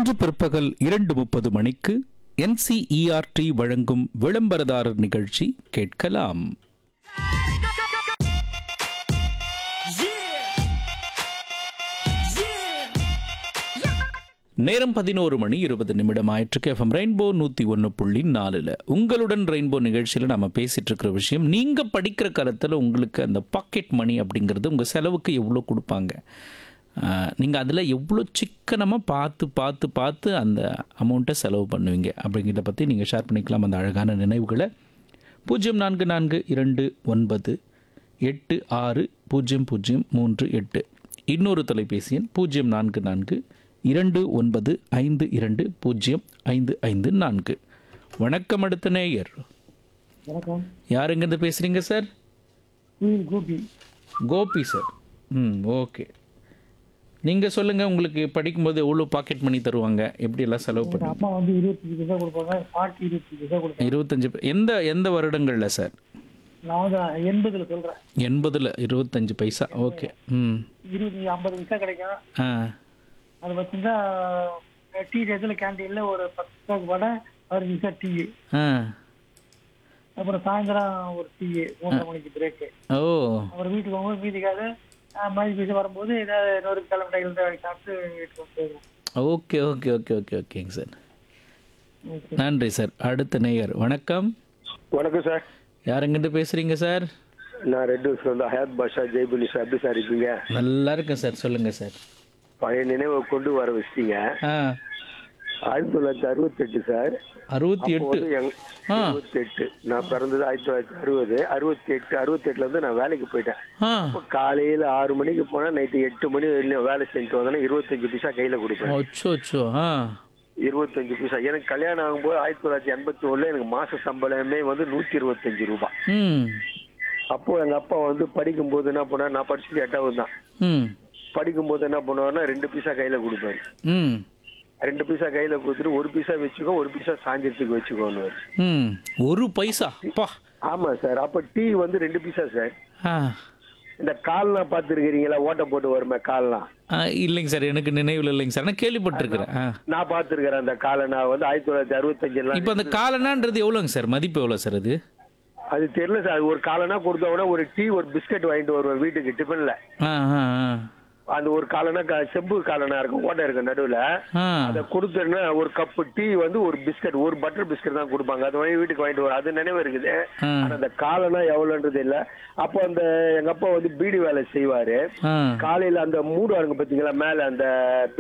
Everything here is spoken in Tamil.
இன்று பிற்பகல் இரண்டு முப்பது மணிக்கு என்சிஇஆர்டி வழங்கும் விளம்பரதாரர் நிகழ்ச்சி கேட்கலாம் நேரம் பதினோரு மணி இருபது நிமிடம் ஆயிற்றுக்கு எஃப்எம் ரெயின்போ நூற்றி ஒன்று புள்ளி நாலில் உங்களுடன் ரெயின்போ நிகழ்ச்சியில் நம்ம பேசிகிட்டு இருக்கிற விஷயம் நீங்கள் படிக்கிற காலத்தில் உங்களுக்கு அந்த பாக்கெட் மணி அப்படிங்கிறது உங்கள் செலவுக்கு எவ்வளோ கொடுப்பாங்க நீங்கள் அதில் எவ்வளோ சிக்கனமாக பார்த்து பார்த்து பார்த்து அந்த அமௌண்ட்டை செலவு பண்ணுவீங்க அப்படிங்கிறத பற்றி நீங்கள் ஷேர் பண்ணிக்கலாம் அந்த அழகான நினைவுகளை பூஜ்ஜியம் நான்கு நான்கு இரண்டு ஒன்பது எட்டு ஆறு பூஜ்ஜியம் பூஜ்ஜியம் மூன்று எட்டு இன்னொரு தொலைபேசி எண் பூஜ்ஜியம் நான்கு நான்கு இரண்டு ஒன்பது ஐந்து இரண்டு பூஜ்ஜியம் ஐந்து ஐந்து நான்கு வணக்கம் அடுத்த நேயர் வணக்கம் யாருங்கிருந்து பேசுகிறீங்க சார் குயில் கோபி கோபி சார் ம் ஓகே நீங்கள் சொல்லுங்கள் உங்களுக்கு படிக்கும்போது எவ்வளோ பாக்கெட் மணி தருவாங்க எப்படி எல்லாம் செலவு எங்க பண்ணி அம்மா வந்து இருபத்தஞ்சு பைசா கொடுப்பாங்க பாட்டி இருபத்தஞ்சு பைசா கொடுப்பாங்க இருபத்தஞ்சு பை- எந்த எந்த வருடங்களில் சார் நான் வந்து எண்பதுல சொல்றேன் எண்பதில் இருபத்தஞ்சு பைசா ஓகே ம் இருபது ஐம்பது பைசா கிடைக்கும் ஆ அது பார்த்தீங்கன்னா டீ டேஸ்ல கேண்டீன்ல ஒரு பத்து பைசாக்கு வடை பதினஞ்சு பைசா டீ ஆ அப்புறம் சாயந்தரம் ஒரு டீ மூன்றரை மணிக்கு பிரேக்கு ஓ அப்புறம் வீட்டுக்கு போகும்போது மீதிக்காக மதிய பைசா வரும்போது ஏதாவது இன்னொரு கிளம்பி கிளம்பி வாங்கி சாப்பிட்டு வீட்டுக்கு வந்து போயிடுவோம் ஓகே ஓகே ஓகே ஓகே ஓகேங்க சார் ஓகே நன்றி சார் அடுத்த நேயர் வணக்கம் வணக்கம் சார் யாருங்கிட்ட பேசுகிறீங்க சார் நான் ரெட் ஹவுஸ்ல வந்து ஹயாத் பாஷா ஜெய்புலி சார் எப்படி சார் இருக்கீங்க நல்லா இருக்கேன் சார் சொல்லுங்கள் சார் பழைய நினைவை கொண்டு வர வச்சிட்டீங்க ஆ ஆயிரத்தி தொள்ளாயிரத்தி அறுபத்தெட்டு சார் அறுபத்தி அப்போ எட்டு வந்து எங் ஆ. அறுபத்தெட்டு நான் பிறந்தது ஆயிரத்தி தொள்ளாயிரத்தி அறுபது அறுபத்தி எட்டு அறுபத்தெட்டுல இருந்து நான் வேலைக்கு போயிட்டேன் ஆ அப்போ காலையில ஆறு மணிக்கு போனா நைட்டு எட்டு மணி வரையிலும் வேலை செஞ்சுட்டு வந்தேன்னா இருபத்தஞ்சு பைசா கையில கொடுப்பேன் அச்சோ அச்சோ ஆ இருபத்தஞ்சு பைசா எனக்கு கல்யாணம் ஆகும்போது ஆயிரத்தி தொள்ளாயிரத்தி எண்பத்தி ஒண்ணுல எனக்கு மாச சம்பளமே வந்து நூத்தி இருபத்தஞ்சு ரூபாய் ம் அப்போ எங்க அப்பா வந்து படிக்கும்போது என்ன பண்ணார் நான் படிச்சுட்டு எட்டாவது தான் ம் படிக்கும்போது என்ன பண்ணுவாருன்னா ரெண்டு பைசா கையில கொடுப்பாரு ம் ரெண்டு பைசா கையில கொடுத்துட்டு ஒரு பைசா வச்சுக்கோ ஒரு பைசா சாயந்தரத்துக்கு வச்சுக்கோன்னு ம் ஒரு பைசா பா ஆமா சார் அப்ப டீ வந்து ரெண்டு பைசா சார் ஆ இந்த கால்லாம் பார்த்துருக்கிறீங்களா ஓட்ட போட்டு வருமே கால்லாம் ஆ, இல்லைங்க சார் எனக்கு நினைவில் இல்லைங்க சார் நான் கேள்விப்பட்டிருக்கிறேன் ஆ நான் பார்த்துருக்கிறேன் அந்த காலை நான் வந்து ஆயிரத்தி தொள்ளாயிரத்தி அறுபத்தஞ்சுலாம் இப்போ அந்த காலனான்றது எவ்வளோங்க சார் மதிப்பு எவ்வளோ சார் அது அது தெரியல சார் அது ஒரு காலனா கொடுத்தவொடனே ஒரு டீ ஒரு பிஸ்கட் வாங்கிட்டு வருவேன் வீட்டுக்கு டிஃபன்ல ஆ ஆ ஆ அந்த ஒரு காலனா க- செம்பு காலனா இருக்கும் ஓட்டை இருக்கும் நடுவுல ஆ அதை கொடுத்தேன்னா ஒரு கப்பு டீ வந்து ஒரு பிஸ்கட் ஒரு பட்டர் பிஸ்கட் தான் கொடுப்பாங்க அது வாங்கி வீட்டுக்கு வாங்கிட்டு வரும் அது நினைவு இருக்குது ஆ. ஆனா அந்த காலனா எவ்வளவுன்றது இல்ல அப்போ அந்த எங்க அப்பா வந்து பீடி வேலை செய்வாரு ஆ காலையில அந்த மூடு பாருங்க பாத்தீங்களா மேல அந்த